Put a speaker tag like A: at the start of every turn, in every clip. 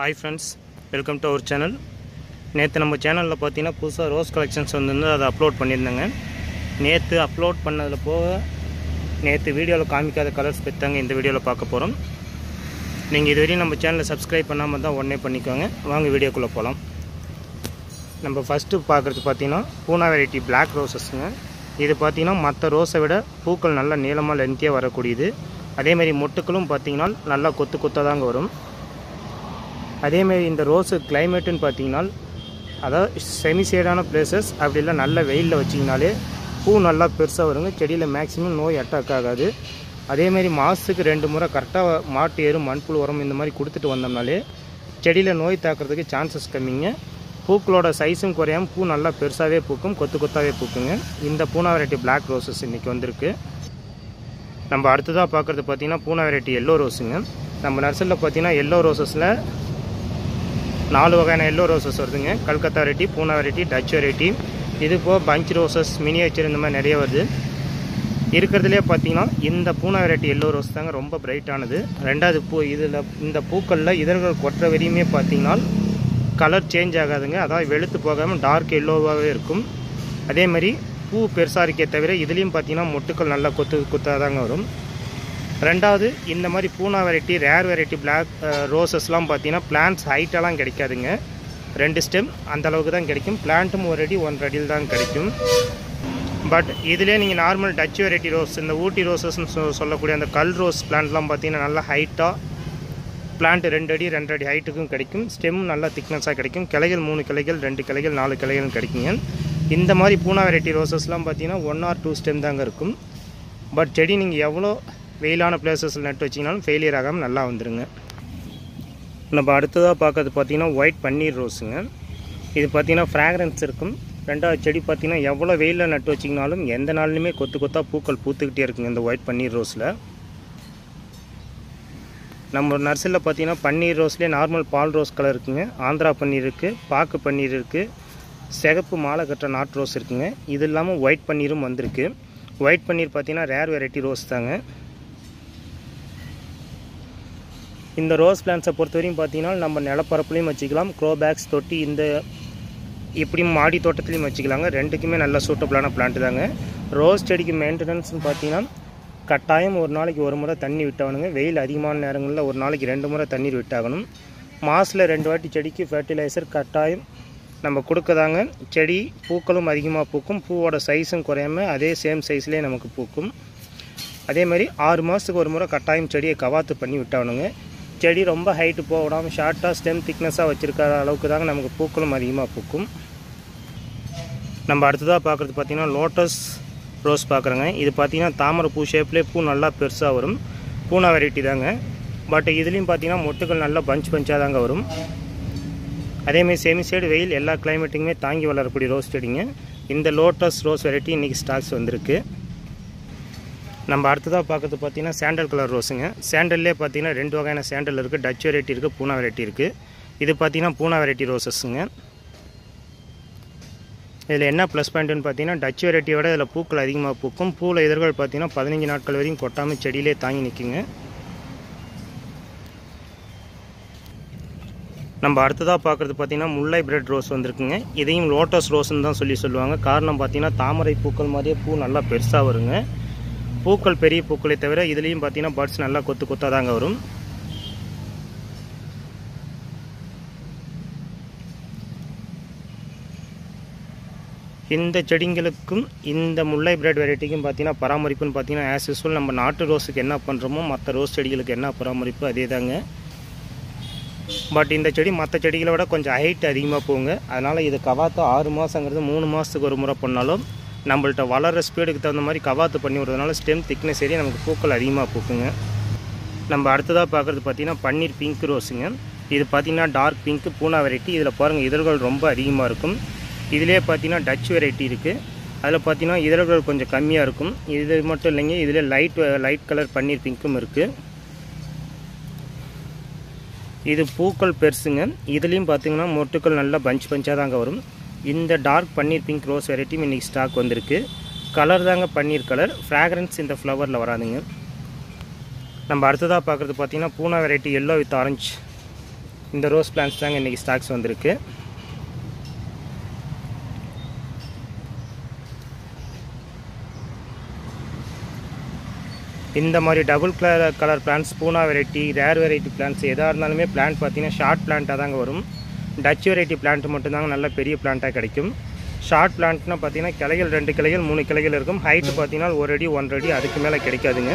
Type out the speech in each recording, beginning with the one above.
A: hi friends welcome to our channel நேற்று நம்ம சேனலில் பார்த்தீங்கன்னா புதுசாக ரோஸ் கலெக்ஷன்ஸ் வந்து அதை அப்லோட் பண்ணியிருந்தேங்க நேற்று அப்லோட் பண்ணதில் போக நேற்று வீடியோவில் காமிக்காத கலர்ஸ் பற்றி இந்த வீடியோவில் பார்க்க போகிறோம் நீங்கள் இதுவரையும் நம்ம சேனலை சப்ஸ்கிரைப் பண்ணாமல் தான் உடனே பண்ணிக்கோங்க வாங்க வீடியோக்குள்ளே போகலாம் நம்ம ஃபஸ்ட்டு பார்க்குறது பார்த்தீங்கன்னா பூனா வெரைட்டி பிளாக் ரோசஸ்ங்க இது பார்த்தீங்கன்னா மற்ற ரோஸை விட பூக்கள் நல்லா நீளமாக லென்த்தியாக வரக்கூடியது அதேமாரி மொட்டுக்களும் பார்த்தீங்கன்னா நல்லா கொத்து கொத்தாக தாங்க வரும் அதேமாரி இந்த ரோஸு கிளைமேட்டுன்னு பார்த்தீங்கன்னா அதாவது செமி ஷேடான பிளேசஸ் அப்படி இல்லை நல்ல வெயிலில் வச்சிங்கனாலே பூ நல்லா பெருசாக வருங்க செடியில் மேக்ஸிமம் நோய் அட்டாக் ஆகாது அதேமாரி மாதத்துக்கு ரெண்டு முறை கரெக்டாக மாட்டு எரு மண்புழு உரம் இந்த மாதிரி கொடுத்துட்டு வந்தோம்னாலே செடியில் நோய் தாக்குறதுக்கு சான்சஸ் கம்மிங்க பூக்களோட சைஸும் குறையாம பூ நல்லா பெருசாகவே பூக்கும் கொத்து கொத்தாவே பூக்குங்க இந்த பூனா வெரைட்டி பிளாக் ரோசஸ் இன்றைக்கி வந்திருக்கு நம்ம அடுத்ததாக பார்க்குறது பார்த்தீங்கன்னா பூனா வெரைட்டி எல்லோ ரோஸுங்க நம்ம நர்சரியில் பார்த்தீங்கன்னா எல்லோ ரோசஸில் நாலு வகையான எல்லோ ரோசஸ் வருதுங்க Calcutta variety Poona variety Dutch variety இது போக பஞ்ச் ரோசஸ் மினியேச்சர் இந்த மாதிரி நிறைய வருது இருக்கிறதுலே பார்த்தீங்கன்னா இந்த பூனா வெரைட்டி எல்லோ ரோஸ் தாங்க ரொம்ப பிரைட்டானது ரெண்டாவது பூ இதில் இந்த பூக்களில் இதழ்கள் கொட்டுற வரையுமே பார்த்தீங்கன்னா கலர் சேஞ்ச் ஆகாதுங்க அதாவது வெளுத்து போகாமல் டார்க் எல்லோவாகவே இருக்கும் அதே மாதிரி பூ பெருசாக இருக்கே தவிர இதுலேயும் பார்த்தீங்கன்னா மொட்டுக்கள் நல்லா கொத்து கொத்தாக தாங்க வரும் ரெண்டாவது இந்த மாதிரி Poona variety rare variety black ரோசஸ்லாம் பார்த்தீங்கன்னா பிளான்ட்ஸ் ஹைட்டெல்லாம் கிடைக்காதுங்க ரெண்டு ஸ்டெம் அந்த அளவுக்கு தான் கிடைக்கும் பிளான்ட்டும் ஒரு அடி ஒன்றரை அடியில் தான் கிடைக்கும் பட் இதிலே நீங்கள் நார்மல் டச் வெரைட்டி ரோஸ் இந்த ஊட்டி ரோசஸ்னு சொ சொல்லக்கூடிய அந்த கல் ரோஸ் பிளான்ட்லாம் பார்த்தீங்கன்னா நல்லா ஹைட்டாக பிளான்ட் ரெண்டு அடி ரெண்டு அடி ஹைட்டுக்கும் கிடைக்கும் ஸ்டெம் நல்லா திக்னஸாக கிடைக்கும் கிளைகள் மூணு கிளைகள் ரெண்டு கிளைகள் நாலு கிளைகள் கிடைக்குங்க இந்த மாதிரி பூனா வெரைட்டி ரோசஸ்லாம் பார்த்தீங்கன்னா ஒன் ஆர் டூ ஸ்டெம் தாங்க இருக்கும் பட் செடி நீங்கள் எவ்வளோ வெயிலான பிளேசஸில் நட்டு வச்சிங்கனாலும் ஃபெயிலியர் ஆகாமல் நல்லா வந்துடுங்க நம்ம அடுத்ததாக பார்க்கறது பார்த்தீங்கன்னா ஒயிட் பன்னீர் ரோஸுங்க இது பார்த்தீங்கன்னா ஃப்ராக்ரன்ஸ் இருக்கும் ரெண்டாவது செடி பார்த்தீங்கன்னா எவ்வளோ வெயிலில் நட்டு வச்சிங்கனாலும் எந்த நாள்லையுமே கொத்து கொத்தாக பூக்கள் பூத்துக்கிட்டே இருக்குங்க இந்த ஒயிட் பன்னீர் ரோஸில் நம்ம நர்சரியில் பார்த்தீங்கன்னா பன்னீர் ரோஸ்லேயே நார்மல் பால் ரோஸ் கலர் இருக்குங்க ஆந்திரா பன்னீர் இருக்குது பாக்கு பன்னீர் இருக்குது சிகப்பு மாலை கட்டுற நாட் ரோஸ் இருக்குங்க இது இல்லாமல் ஒயிட் பன்னீரும் வந்திருக்கு ஒயிட் பன்னீர் பார்த்தீங்கன்னா ரேர் வெரைட்டி ரோஸ் தாங்க இந்த ரோஸ் பிளான்ஸை பொறுத்தவரையும் பார்த்தீங்கன்னா நம்ம நிலப்பரப்புலையும் வச்சுக்கலாம் க்ரோ பேக்ஸ் தொட்டி இந்த இப்படியும் மாடி தோட்டத்துலையும் வச்சுக்கலாங்க ரெண்டுக்குமே நல்ல சூட்டபிளான பிளான்ட் தாங்க ரோஸ் செடிக்கு மெயின்டெனன்ஸ்னு பார்த்தீங்கன்னா கட்டாயம் ஒரு நாளைக்கு ஒரு முறை தண்ணி விட்டாகணுங்க வெயில் அதிகமான நேரங்களில் ஒரு நாளைக்கு ரெண்டு முறை தண்ணீர் விட்டாகணும் மாதத்தில் ரெண்டு வாட்டி செடிக்கு ஃபர்டிலைசர் கட்டாயம் நம்ம கொடுக்கதாங்க செடி பூக்களும் அதிகமாக பூக்கும் பூவோட சைஸும் குறையாமல் அதே சேம் சைஸ்லேயே நமக்கு பூக்கும் அதே மாதிரி ஆறு மாதத்துக்கு ஒரு முறை கட்டாயம் செடியை கவாத்து பண்ணி விட்டாகணுங்க செடி ரொம்ப ஹைட்டு போக விடாமல் ஷார்ட்டாக ஸ்டெம் திக்னஸாக வச்சுருக்கிற அளவுக்கு தாங்க நமக்கு பூக்களும் அதிகமாக பூக்கும் நம்ம அடுத்ததாக பார்க்குறது பார்த்திங்கன்னா லோட்டஸ் ரோஸ் பார்க்குறேங்க இது பார்த்திங்கன்னா தாமரை பூ ஷேப்லேயே பூ நல்லா பெருசாக வரும் பூனா வெரைட்டி தாங்க பட் இதுலேயும் பார்த்திங்கன்னா மொட்டுகள் நல்லா பஞ்ச் பஞ்சாக தாங்க வரும் அதேமாதிரி செமி சைடு வெயில் எல்லா கிளைமேட்டுக்குமே தாங்கி வளரக்கூடிய ரோஸ் செடிங்க இந்த லோட்டஸ் ரோஸ் வெரைட்டி இன்றைக்கி ஸ்டாக்ஸ் வந்திருக்கு நம்ம அடுத்ததாக பார்க்குறது பார்த்திங்கன்னா சாண்டல் கலர் ரோஸுங்க சாண்டல்லே பார்த்திங்கன்னா ரெண்டு வகையான சாண்டல் இருக்குது டச் வெரைட்டி இருக்குது பூனா வெரைட்டி இருக்குது இது பார்த்திங்கன்னா பூனா வெரைட்டி ரோசஸ்ஸுங்க இதில் என்ன ப்ளஸ் பாயிண்ட்டுன்னு பார்த்தீங்கன்னா டச் வெரைட்டியோட இதில் பூக்கள் அதிகமாக பூக்கும் பூவில் இதழ்கள் பார்த்தீங்கன்னா பதினஞ்சு நாட்கள் வரையும் கொட்டாமல் செடியிலே தாங்கி நிற்குங்க நம்ம அடுத்ததாக பார்க்குறது பார்த்திங்கன்னா முல்லை பிரெட் ரோஸ் வந்திருக்குங்க இதையும் லோட்டஸ் ரோஸ்ன்னு தான் சொல்லி சொல்லுவாங்க காரணம் பார்த்தீங்கன்னா தாமரை பூக்கள் மாதிரியே பூ நல்லா பெருசாக வருங்க பூக்கள் பெரிய பூக்களை தவிர இதுலேயும் பார்த்தீங்கன்னா பர்ட்ஸ் நல்லா கொத்து கொத்தாக தாங்க வரும் இந்த செடிங்களுக்கும் இந்த முல்லை பிரெட் வெரைட்டிக்கும் பார்த்தீங்கன்னா பராமரிப்புன்னு பார்த்தீங்கன்னா ஆஸ் யூஸ்வல் நம்ம நாட்டு ரோஸுக்கு என்ன பண்ணுறோமோ மற்ற ரோஸ் செடிகளுக்கு என்ன பராமரிப்பு அதே தாங்க பட் இந்த செடி மற்ற செடிகளை விட கொஞ்சம் ஹைட் அதிகமாக போகுங்க அதனால் இது கவாத்து ஆறு மாதங்கிறது மூணு மாதத்துக்கு ஒரு முறை பண்ணாலும் நம்மள்ட்ட வளர்கிற ஸ்பீடுக்கு தகுந்த மாதிரி கவாத்து பண்ணி விடுறதுனால ஸ்டெம் திக்னஸ் சரி நமக்கு பூக்கள் அதிகமாக பூக்குங்க நம்ம அடுத்ததாக பார்க்குறது பார்த்திங்கன்னா பன்னீர் பிங்க் ரோஸுங்க இது பார்த்திங்கன்னா டார்க் பிங்க் பூனா வெரைட்டி இதில் பாருங்கள் இதழ்கள் ரொம்ப அதிகமாக இருக்கும் இதிலே பார்த்தீங்கன்னா டச் வெரைட்டி இருக்குது அதில் பார்த்தீங்கன்னா இதழ்கள் கொஞ்சம் கம்மியாக இருக்கும் இது மட்டும் இல்லைங்க இதில் லைட் லைட் கலர் பன்னீர் பிங்க்கும் இருக்குது இது பூக்கள் பெருசுங்க இதுலேயும் பார்த்தீங்கன்னா மொட்டுக்கள் நல்லா பஞ்ச் பஞ்சாக தாங்க வரும் இந்த டார்க் பன்னீர் பிங்க் ரோஸ் வெரைட்டியும் இன்றைக்கி ஸ்டாக் வந்திருக்கு கலர் தாங்க பன்னீர் கலர் ஃப்ராக்ரன்ஸ் இந்த ஃப்ளவரில் வராதுங்க நம்ம அடுத்ததாக பார்க்குறது பார்த்தீங்கன்னா Poona variety yellow with orange இந்த ரோஸ் பிளான்ஸ் தாங்க இன்றைக்கி ஸ்டாக்ஸ் வந்திருக்கு இந்த மாதிரி double colour colour plants Poona variety rare variety plants எதாக இருந்தாலுமே பிளான்ட் பார்த்தீங்கன்னா ஷார்ட் பிளான்ட்டாக தாங்க வரும் டச் வெரைட்டி பிளான்ட் மட்டும்தாங்க நல்ல பெரிய பிளான்ட்டாக கிடைக்கும் ஷார்ட் பிளான்ட்னா பார்த்தீங்கன்னா கிளைகள் ரெண்டு கிளைகள் மூணு கிளைகள் இருக்கும் ஹைட்டு பார்த்தீங்கன்னா ஒரு அடி ஒன்றரை அடி அதுக்கு மேலே கிடைக்காதுங்க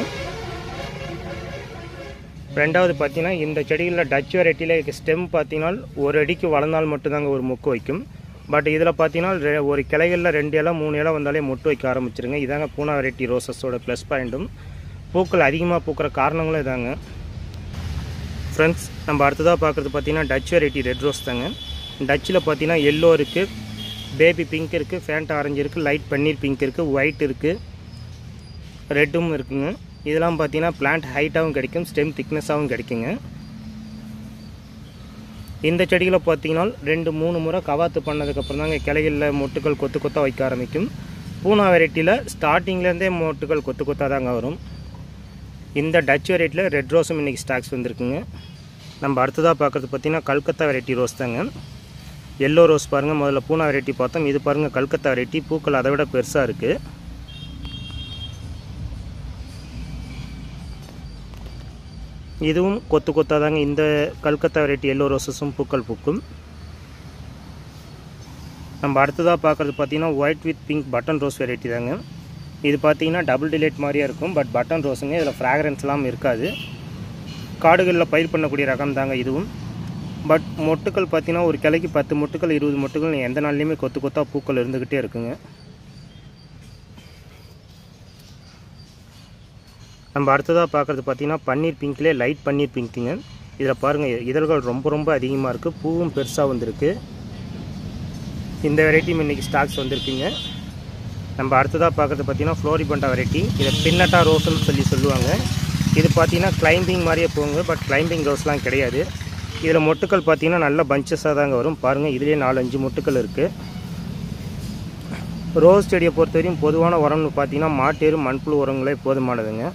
A: ரெண்டாவது பார்த்தீங்கன்னா இந்த செடிகளில் டச் வெரைட்டியில் ஸ்டெம் பார்த்தீங்கன்னா ஒரு அடிக்கு வளர்ந்தால் மட்டும்தாங்க ஒரு மொக்கு வைக்கும் பட் இதில் பார்த்தீங்கன்னா ரெ- ஒரு கிளைகளில் ரெண்டு இலை மூணு இலை வந்தாலே மொட்டு வைக்க ஆரம்பிச்சிருங்க இதாங்க பூனா வெரைட்டி ரோசஸோட ப்ளஸ் பாயிண்ட்டும் பூக்கள் அதிகமாக பூக்கிற காரணங்களும் இதாங்க ஃப்ரெண்ட்ஸ் நம்ம அடுத்ததாக பார்க்குறது பார்த்தீங்கன்னா டச் வெரைட்டி ரெட் ரோஸ் தாங்க டச்சில் பார்த்தீங்கன்னா எல்லோ இருக்குது பேபி பிங்க் இருக்குது ஃபேண்ட் ஆரஞ்சு இருக்குது லைட் பன்னீர் பிங்க் இருக்குது ஒயிட் இருக்குது ரெட்டும் இருக்குங்க இதெல்லாம் பார்த்தீங்கன்னா பிளான்ட் ஹைட்டாகவும் கிடைக்கும் ஸ்டெம் திக்னஸாகவும் கிடைக்குங்க இந்த செடிகளை பார்த்தீங்கன்னா ரெண்டு மூணு முறை கவாத்து பண்ணதுக்கப்புறம் தாங்க கிளைகளில் மொட்டுகள் கொத்து கொத்தாக வைக்க ஆரம்பிக்கும் பூனா வெரைட்டியில் ஸ்டார்டிங்லேருந்தே மொட்டுகள் கொத்து கொத்தாக தாங்க வரும் இந்த டச் வெரைட்டியில் ரெட் ரோஸும் இன்றைக்கி ஸ்டாக்ஸ் வந்திருக்குங்க நம்ம அடுத்ததாக பார்க்குறது பார்த்தீங்கன்னா கல்கத்தா வெரைட்டி ரோஸ் தாங்க எல்லோ ரோஸ் பாருங்கள் முதல்ல பூனா வெரைட்டி பார்த்தோம் இது பாருங்கள் கல்கத்தா வெரைட்டி பூக்கள் அதை விட பெருசாக இருக்குது இதுவும் கொத்து கொத்தாக தாங்க இந்த கல்கத்தா வெரைட்டி எல்லோ ரோசஸும் பூக்கள் பூக்கும் நம்ம அடுத்ததாக பார்க்குறது பார்த்தீங்கன்னா white with pink button rose variety தாங்க இது பார்த்தீங்கன்னா டபுள் டிலேட் மாதிரியே இருக்கும் பட் பட்டன் ரோஸுங்க இதில் ஃப்ராக்ரன்ஸ்லாம் இருக்காது காடுகளில் பயிர் பண்ணக்கூடிய ரகம் தாங்க இதுவும் பட் மொட்டுக்கள் பார்த்தீங்கன்னா ஒரு கிளைக்கு பத்து மொட்டுக்கள் இருபது மொட்டுக்கள் எந்த நாள்லையுமே கொத்து கொத்தா பூக்கள் இருந்துக்கிட்டே இருக்குங்க நம்ம அடுத்ததாக பார்க்குறது பார்த்தீங்கன்னா பன்னீர் பிங்க்லேயே லைட் பன்னீர் பிங்க்குங்க இதில் பாருங்கள் இதழ்கள் ரொம்ப ரொம்ப அதிகமாக இருக்குது பூவும் பெருசாக வந்திருக்கு இந்த வெரைட்டியும் இன்றைக்கி ஸ்டாக்ஸ் வந்திருக்குங்க நம்ம அடுத்ததாக பார்க்குறது பார்த்தீங்கன்னா ஃப்ளோரிபண்டா வெரைட்டி இதை பின்னட்டா ரோஸ்னு சொல்லி சொல்லுவாங்க இது பார்த்தீங்கன்னா கிளைம்பிங் மாதிரியே போங்க பட் கிளைம்பிங் ரோஸ்லாம் கிடையாது இதில் மொட்டுக்கள் பார்த்தீங்கன்னா நல்ல பஞ்சஸாக தாங்க வரும் பாருங்கள் இதுலேயே நாலஞ்சு மொட்டுக்கள் இருக்குது ரோஸ் செடியை பொறுத்தவரையும் பொதுவான உரம்னு பார்த்தீங்கன்னா மாட்டேறு மண்புழு உரங்களே போதுமானதுங்க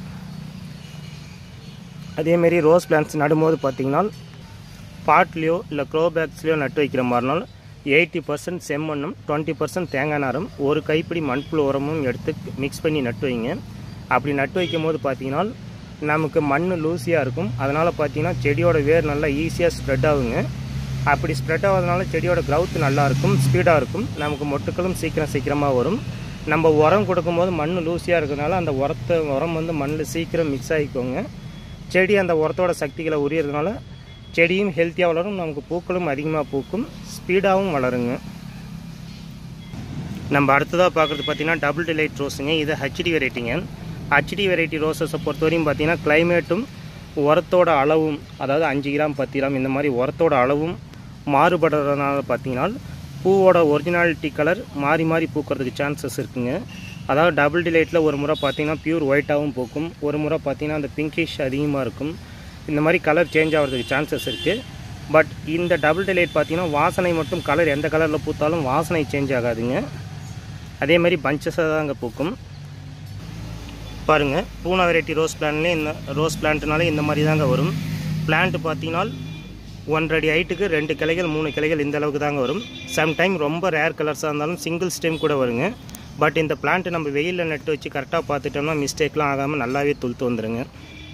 A: அதேமாரி ரோஸ் பிளான்ட்ஸ் நடும்போது பார்த்தீங்கன்னா பாட்லேயோ இல்லை க்ரோ பேக்ஸ்லேயோ நட்டு வைக்கிற மாதிரினால் எயிட்டி பர்சன்ட் செம்மண்ணும் டுவெண்ட்டி பர்சன்ட் தேங்காய் நாரும் ஒரு கைப்பிடி மண்புழு உரமும் எடுத்து மிக்ஸ் பண்ணி நட்டு வைங்க அப்படி நட்டு வைக்கும் போது பார்த்தீங்கன்னா நமக்கு மண் லூசியாக இருக்கும் அதனால் பார்த்தீங்கன்னா செடியோட வேர் நல்லா ஈஸியாக ஸ்ப்ரெட் ஆகுங்க அப்படி ஸ்ப்ரெட் ஆகிறதுனால செடியோட growth நல்லா இருக்கும் ஸ்பீடாக இருக்கும் நமக்கு மொட்டுக்களும் சீக்கிரம் சீக்கிரமாக வரும் நம்ம உரம் கொடுக்கும்போது மண் லூசியாக இருக்கிறதுனால அந்த உரத்தை உரம் வந்து மண்ணில் சீக்கிரம் மிக்ஸ் ஆகிக்கோங்க செடி அந்த உரத்தோட சக்திகளை உரியறதுனால செடியும் ஹெல்த்தியாக வளரும் நமக்கு பூக்களும் அதிகமாக பூக்கும் ஸ்பீடாகவும் வளருங்க நம்ம அடுத்ததாக பார்க்குறது பார்த்தீங்கன்னா டபுள் டிலைட் ரோஸுங்க இது ஹச்டி வெரைட்டிங்க ஹச்டி வெரைட்டி ரோசஸை பொறுத்தவரையும் பார்த்தீங்கன்னா கிளைமேட்டும் உரத்தோட அளவும் அதாவது அஞ்சு கிராம் பத்து கிராம் இந்த மாதிரி உரத்தோட அளவும் மாறுபடுறதுனால பார்த்தீங்கன்னா பூவோட ஒரிஜினாலிட்டி கலர் மாறி மாறி பூக்கிறதுக்கு சான்சஸ் இருக்குங்க அதாவது டபுள் டிலைட்டில் ஒரு முறை பார்த்தீங்கன்னா பியூர் ஒயிட்டாகவும் பூக்கும் ஒரு முறை பார்த்தீங்கன்னா அந்த பிங்கிஷ் அதிகமாக இருக்கும் இந்த மாதிரி கலர் சேஞ்ச் ஆகிறதுக்கு சான்சஸ் இருக்குது பட் இந்த டபுள் டிலைட் பார்த்தீங்கன்னா வாசனை மட்டும் கலர் எந்த கலரில் பூத்தாலும் வாசனை சேஞ்ச் ஆகாதுங்க அதே மாதிரி பஞ்சஸாக தாங்க பூக்கும் பாருங்கள் பூனா வெரைட்டி ரோஸ் பிளான்ட்லேயே இந்த ரோஸ் பிளான்ட்னாலே இந்த மாதிரி தாங்க வரும் பிளான்ட் பார்த்தீங்கன்னா ஒன்றரை அடி ஹைட்டுக்கு ரெண்டு கிளைகள் மூணு கிளைகள் இந்த அளவுக்கு தாங்க வரும் சம்டைம் ரொம்ப ரேர் கலர்ஸாக இருந்தாலும் சிங்கிள் ஸ்டெம் கூட வருங்க பட் இந்த பிளான்ட் நம்ம வெயிலில் நட்டு வச்சு கரெக்டாக பார்த்துட்டோம்னா மிஸ்டேக்லாம் ஆகாமல் நல்லாவே துளுத்து வந்துருங்க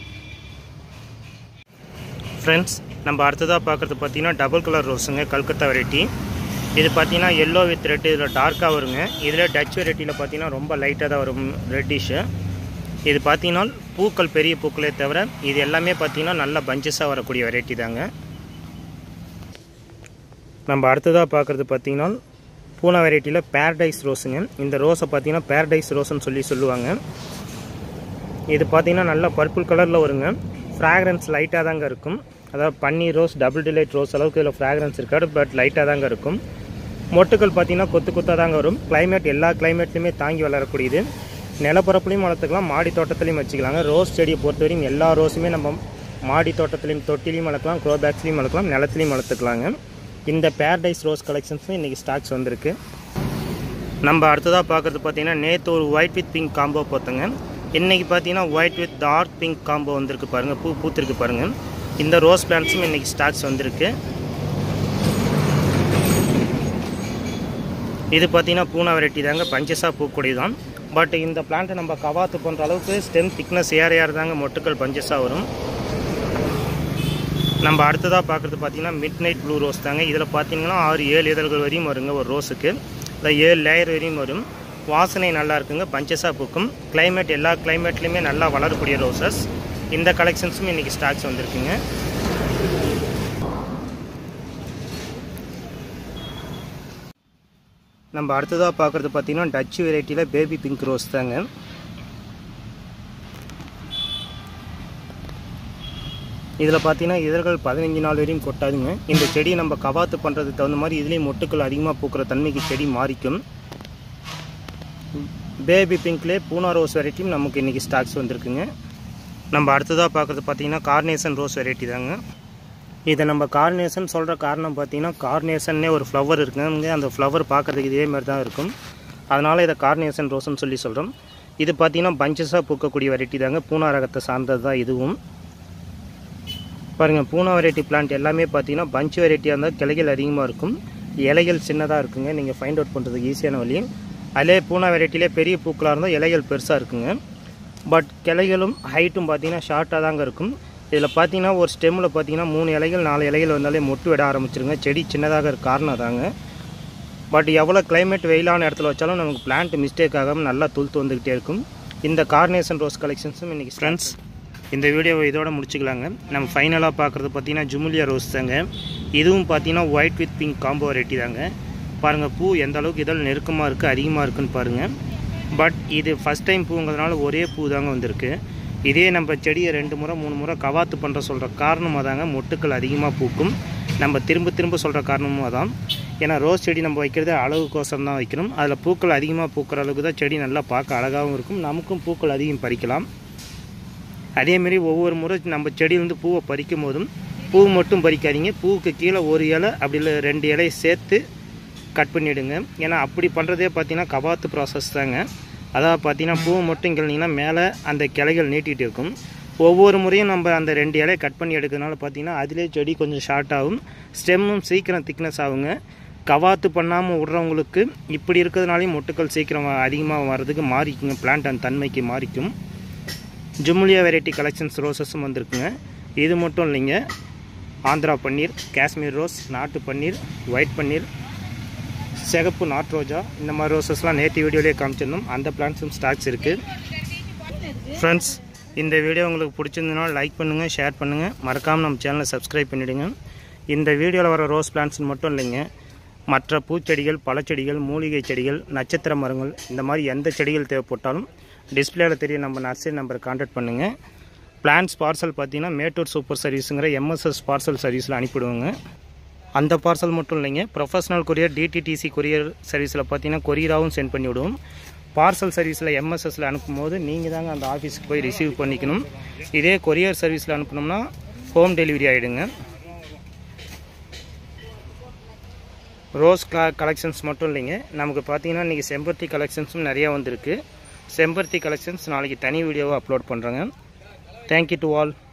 A: ஃப்ரெண்ட்ஸ் நம்ம அடுத்ததாக பார்க்குறது பார்த்தீங்கன்னா டபுள் கலர் ரோஸுங்க கல்கத்தா வெரைட்டி இது பார்த்தீங்கன்னா எல்லோ வித் ரெட் இதில் டார்க்காக வருங்க இதில் டச் வெரைட்டியில் பார்த்தீங்கன்னா ரொம்ப லைட்டாக தான் வரும் ரெட்டிஷு இது பார்த்தீங்கன்னா பூக்கள் பெரிய பூக்களே தவிர இது எல்லாமே பார்த்தீங்கன்னா நல்ல பஞ்சஸாக வரக்கூடிய வெரைட்டி தாங்க நம்ம அடுத்ததாக பார்க்குறது பார்த்தீங்கன்னா பூனா வெரைட்டியில் பேரடைஸ் ரோஸுங்க இந்த ரோஸை பார்த்தீங்கன்னா பேரடைஸ் ரோஸ்னு சொல்லி சொல்லுவாங்க இது பார்த்தீங்கன்னா நல்லா பர்பிள் கலரில் வருங்க ஃப்ராக்ரன்ஸ் லைட்டாக தாங்க இருக்கும் அதாவது பன்னீர் ரோஸ் டபுள் டிலைட் ரோஸ் அளவுக்கு இதில் ஃப்ராக்ரன்ஸ் இருக்காது பட் லைட்டாக தாங்க இருக்கும் மொட்டுக்கள் பார்த்தீங்கன்னா கொத்து கொத்தாக தாங்க வரும் கிளைமேட் எல்லா கிளைமேட்லையுமே தாங்கி வளரக்கூடியது நிலப்பரப்புலையும் வளர்த்துக்கலாம் மாடி தோட்டத்துலையும் வச்சுக்கலாங்க ரோஸ் செடியை பொறுத்தவரையும் எல்லா ரோஸுமே நம்ம மாடி தோட்டத்துலையும் தொட்டிலையும் வளர்க்கலாம் க்ரோ பேக்ஸ்லையும் வளர்க்கலாம் நிலத்துலையும் வளர்த்துக்கலாங்க இந்த பேரடைஸ் ரோஸ் கலெக்ஷன்ஸும் இன்றைக்கி ஸ்டாக்ஸ் வந்திருக்கு நம்ம அடுத்ததாக பார்க்குறது பார்த்தீங்கன்னா நேற்று ஒரு ஒயிட் வித் பிங்க் காம்போ பார்த்தோங்க இன்றைக்கி பார்த்தீங்கன்னா white with dark pink combo வந்திருக்கு பாருங்கள் பூ பூத்திருக்கு பாருங்கள் இந்த ரோஸ் பிளான்ட்ஸும் இன்றைக்கி ஸ்டாக்ஸ் வந்திருக்கு இது பார்த்தீங்கன்னா பூனா வெரைட்டி தாங்க பஞ்சஸாக பூக்கூடிய தான் பட் இந்த பிளான்ட்டை நம்ம கவாத்து பண்ணுற அளவுக்கு ஸ்டெம் திக்னஸ் ஏற ஏற தாங்க மொட்டுக்கள் பஞ்சஸாக வரும் நம்ம அடுத்ததாக பார்க்குறது பார்த்தீங்கன்னா மிட் நைட் ப்ளூ ரோஸ் தாங்க இதில் பார்த்தீங்கன்னா ஆறு ஏழு இதழ்கள் வரையும் வருங்க ஒரு ரோஸுக்கு இந்த ஏழு லேயர் வரையும் வரும் வாசனை நல்லா இருக்குங்க பஞ்சஸாக பூக்கும் climate எல்லா கிளைமேட்லேயுமே நல்லா வளரக்கூடிய ரோசஸ் இந்த கலெக்ஷன்ஸும் இன்றைக்கி ஸ்டாக்ஸ் வந்திருக்குங்க நம்ம அடுத்ததாக பார்க்குறது பார்த்தீங்கன்னா டச் வெரைட்டியில் பேபி பிங்க் ரோஸ் தாங்க இதில் பார்த்தீங்கன்னா இதழ்கள் பதினஞ்சு நாள் வரையும் கொட்டாதுங்க இந்த செடியை நம்ம கவாத்து பண்ணுறதுக்கு தகுந்த மாதிரி இதுலேயும் மொட்டுக்கள் அதிகமாக பூக்கிற தன்மைக்கு செடி மாறிக்கும் பேபி பிங்க்லேயே பூனா ரோஸ் வெரைட்டியும் நமக்கு இன்றைக்கி ஸ்டாக்ஸ் வந்திருக்குங்க நம்ம அடுத்ததாக பார்க்குறது பார்த்தீங்கன்னா கார்னேசன் ரோஸ் வெரைட்டி தாங்க இதை நம்ம கார்னேசன் சொல்கிற காரணம் பார்த்தீங்கன்னா கார்னேசன்னே ஒரு ஃப்ளவர் இருக்குங்க அந்த ஃப்ளவர் பார்க்குறதுக்கு இதே மாதிரி தான் இருக்கும் அதனால் இதை கார்னேசன் ரோஸ்னு சொல்லி சொல்கிறோம் இது பார்த்தீங்கன்னா பஞ்சஸாக பூக்கக்கூடிய வெரைட்டி தாங்க பூனா ரகத்தை சார்ந்தது தான் இதுவும் பாருங்கள் பூனா வெரைட்டி பிளான்ட் எல்லாமே பார்த்தீங்கன்னா பஞ்ச் வெரைட்டியாக இருந்தால் கிளைகள் அதிகமாக இருக்கும் இலைகள் சின்னதாக இருக்குங்க நீங்கள் ஃபைண்ட் அவுட் பண்ணுறதுக்கு ஈஸியான வழி அதிலே பூனா வெரைட்டிலே பெரிய பூக்களாக இருந்தால் இலைகள் பெருசாக இருக்குங்க பட் கிளைகளும் ஹைட்டும் பார்த்தீங்கன்னா ஷார்ட்டாக தாங்க இருக்கும் இதில் பார்த்தீங்கன்னா ஒரு ஸ்டெம்மில் பார்த்தீங்கன்னா மூணு இலைகள் நாலு இலைகள் வந்தாலே மொட்டு விட ஆரம்பிச்சிருங்க செடி சின்னதாக இருக்க காரணம் தாங்க பட் எவ்வளோ climate வெயிலான இடத்துல வச்சாலும் நமக்கு பிளான்ட் மிஸ்டேக் ஆகாமல் நல்லா துளுத்து வந்துக்கிட்டே இருக்கும் இந்த கார்னேஷன் ரோஸ் கலெக்ஷன்ஸும் இன்றைக்கி ஃப்ரெண்ட்ஸ் இந்த வீடியோவை இதோட முடிச்சுக்கலாங்க நம்ம ஃபைனலாக பார்க்குறது பார்த்தீங்கன்னா ஜுமுலியா ரோஸ் தாங்க இதுவும் பார்த்தீங்கன்னா white with pink combo variety தாங்க பாருங்கள் பூ எந்த அளவுக்கு இதழ் நெருக்கமாக இருக்குது அதிகமாக இருக்குன்னு பாருங்கள் பட் இது ஃபஸ்ட் டைம் பூங்கிறதுனால ஒரே பூ தாங்க வந்திருக்கு இதே நம்ம செடியை ரெண்டு முறை மூணு முறை கவாத்து பண்ணுற சொல்கிற காரணமாக தாங்க மொட்டுக்கள் அதிகமாக பூக்கும் நம்ம திரும்ப திரும்ப சொல்கிற காரணமும் அதான் ஏன்னா ரோஸ் செடி நம்ம வைக்கிறது அளவுக்கோசரம் தான் வைக்கணும் அதில் பூக்கள் அதிகமாக பூக்கிற அளவுக்கு தான் செடி நல்லா பார்க்க அழகாகவும் இருக்கும் நமக்கும் பூக்கள் அதிகம் பறிக்கலாம் அதேமாரி ஒவ்வொரு முறை நம்ம செடியிலேருந்து பூவை பறிக்கும் போதும் பூ மட்டும் பறிக்காதீங்க பூவுக்கு கீழே ஒரு இலை அப்படி இல்லை ரெண்டு இலையை சேர்த்து கட் பண்ணிவிடுங்க ஏன்னா அப்படி பண்ணுறதே பார்த்தீங்கன்னா கவாத்து ப்ராசஸ் தாங்க அதாவது பார்த்தீங்கன்னா பூ மட்டும் கிள்ளிங்கன்னா மேலே அந்த கிளைகள் நீட்டிகிட்டு இருக்கும் ஒவ்வொரு முறையும் நம்ம அந்த ரெண்டு இலையை கட் பண்ணி எடுக்கிறதுனால பார்த்தீங்கன்னா அதிலே செடி கொஞ்சம் ஷார்ட் ஆகும் ஸ்டெம்மும் சீக்கிரம் திக்னஸ் ஆகுங்க கவாத்து பண்ணாமல் விட்றவங்களுக்கு இப்படி இருக்கிறதுனாலையும் மொட்டுக்கள் சீக்கிரம் அதிகமாக வர்றதுக்கு மாறிக்குங்க பிளான்ட் அந்த தன்மைக்கு மாறிக்கும் ஜுமுலியா வெரைட்டி கலெக்ஷன்ஸ் ரோசஸும் வந்திருக்குங்க இது மட்டும் இல்லைங்க ஆந்திரா பன்னீர் காஷ்மீர் ரோஸ் நாட்டு பன்னீர் ஒயிட் பன்னீர் சிகப்பு நாட் ரோஜா இந்த மாதிரி ரோசஸ்லாம் நேற்று வீடியோலேயே காமிச்சிருந்தோம் அந்த பிளான்ஸும் ஸ்டாக்ஸ் இருக்குது ஃப்ரெண்ட்ஸ் இந்த வீடியோ உங்களுக்கு பிடிச்சிருந்ததுனா லைக் பண்ணுங்கள் ஷேர் பண்ணுங்கள் மறக்காமல் நம்ம சேனலை சப்ஸ்கிரைப் பண்ணிவிடுங்க இந்த வீடியோவில் வர ரோஸ் பிளான்ட்ஸ் மட்டும் இல்லைங்க மற்ற பூச்செடிகள் பழச்செடிகள் மூலிகை செடிகள் நட்சத்திர மரங்கள் இந்த மாதிரி எந்த செடிகள் தேவைப்பட்டாலும் டிஸ்பிளேல தெரிய நம்ம நர்சரி நம்பரை கான்டாக்ட் பண்ணுங்கள் பிளான்ஸ் பார்சல் பார்த்தீங்கன்னா மேட்டூர் சூப்பர் சர்வீஸுங்கிற எம்எஸ்எஸ் பார்சல் சர்வீஸில் அனுப்பிவிடுவோங்க அந்த பார்சல் மட்டும் இல்லைங்க ப்ரொஃபஷனல் கொரியர் டிடிடிசி கொரியர் சர்வீஸில் பார்த்தீங்கன்னா கொரியராகவும் சென்ட் பண்ணி விடுவோம் பார்சல் சர்வீஸில் எம்எஸ்எஸில் அனுப்பும்போது நீங்கள் தாங்க அந்த ஆஃபீஸுக்கு போய் ரிசீவ் பண்ணிக்கணும் இதே கொரியர் சர்வீஸில் அனுப்புனோம்னா ஹோம் டெலிவரி ஆகிடுங்க ரோஸ் க கலெக்ஷன்ஸ் மட்டும் இல்லைங்க நமக்கு பார்த்தீங்கன்னா இன்றைக்கி செம்பருத்தி கலெக்ஷன்ஸும் நிறையா வந்திருக்கு செம்பருத்தி கலெக்ஷன்ஸ் நாளைக்கு தனி வீடியோவை அப்லோட் பண்ணுறேங்க தேங்க்யூ டு ஆல்